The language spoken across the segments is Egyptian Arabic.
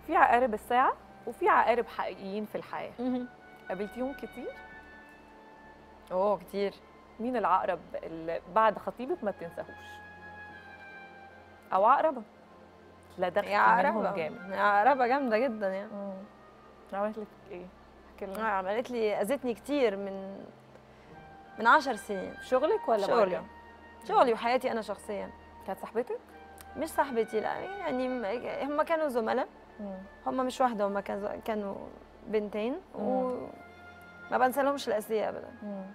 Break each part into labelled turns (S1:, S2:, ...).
S1: في عقارب الساعه وفي عقارب حقيقيين في الحياه قابلتيهم كتير
S2: اوه كتير
S1: مين العقرب اللي بعد خطيبك ما بتنساهوش او عقربه لا ده
S2: يا
S1: منهم
S2: عقربة
S1: جامد
S2: يا عقربة جامدة جدا يعني
S1: عملت لك ايه احكي
S2: آه،
S1: لنا
S2: عملت لي اذتني كتير من من عشر سنين
S1: في شغلك ولا
S2: شغلي.
S1: بره؟
S2: شغلي وحياتي انا شخصيا
S1: كانت صاحبتك
S2: مش صاحبتي لا يعني م- هم كانوا زملاء هم مش واحدة هم كان- كانوا بنتين وما بنسى لهمش الأسئلة أبدا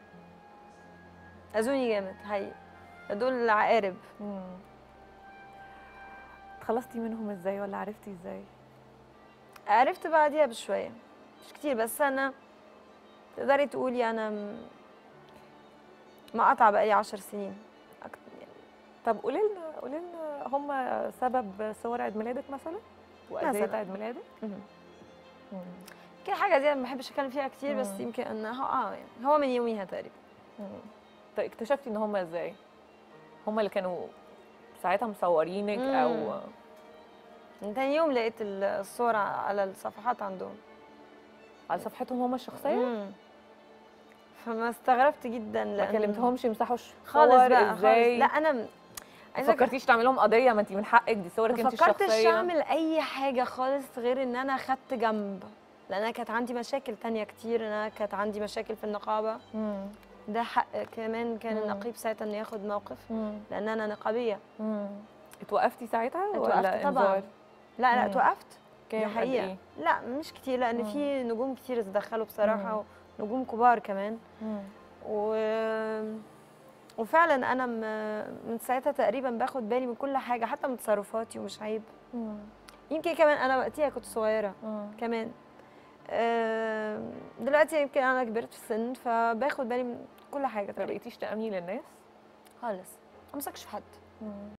S2: أذوني جامد حقيقي دول عقارب
S1: اتخلصتي منهم ازاي ولا عرفتي ازاي؟
S2: عرفت بعديها بشوية مش كتير بس أنا تقدري تقولي أنا م- مقاطعة بقالي عشر سنين أكتر يعني
S1: طب قولي لنا قولي لنا هم سبب صور عيد ميلادك مثلا؟ واذيه
S2: مثلاً.
S1: عيد ميلادك؟
S2: كل حاجة دي ما بحبش أتكلم فيها كتير بس
S1: مم.
S2: يمكن إنها اه يعني هو من يوميها تقريبا
S1: طيب اكتشفتي ان هم ازاي؟ هم اللي كانوا ساعتها مصورينك او
S2: مم. من تاني يوم لقيت الصور على الصفحات عندهم
S1: على صفحتهم هم الشخصيه؟
S2: مم. فما استغربت جدا
S1: ما
S2: لأن
S1: كلمتهمش يمسحوا
S2: خالص
S1: الصور
S2: بقى
S1: ازاي؟
S2: خالص لا انا م-
S1: ما
S2: عايزه
S1: فكرتيش تعملي لهم قضيه ما انت من حقك دي صورك
S2: ما
S1: انت
S2: فكرتش
S1: الشخصيه
S2: اعمل اي حاجه خالص غير ان انا خدت جنب لان انا كانت عندي مشاكل تانية كتير انا كانت عندي مشاكل في النقابه
S1: مم.
S2: ده حق كمان كان
S1: مم.
S2: النقيب ساعتها انه ياخد موقف
S1: مم.
S2: لان انا نقابيه
S1: مم. اتوقفتي ساعتها
S2: اتوقفت
S1: ولا
S2: طبعاً.
S1: انذار؟
S2: لا لا
S1: مم.
S2: اتوقفت
S1: كام
S2: دي
S1: قد
S2: حقيقه
S1: إيه؟
S2: لا مش كتير لان
S1: مم.
S2: في نجوم كتير اتدخلوا بصراحه
S1: مم.
S2: ونجوم كبار كمان
S1: مم.
S2: و... وفعلا انا م- من ساعتها تقريبا باخد بالي من كل حاجه حتى من تصرفاتي ومش عيب
S1: مم.
S2: يمكن كمان انا وقتها كنت صغيره
S1: مم.
S2: كمان آم، دلوقتي يمكن انا كبرت في السن فباخد بالي من كل حاجه
S1: ما
S2: تقريبا
S1: بقيتيش تأمني للناس؟
S2: خالص ما امسكش في حد
S1: مم.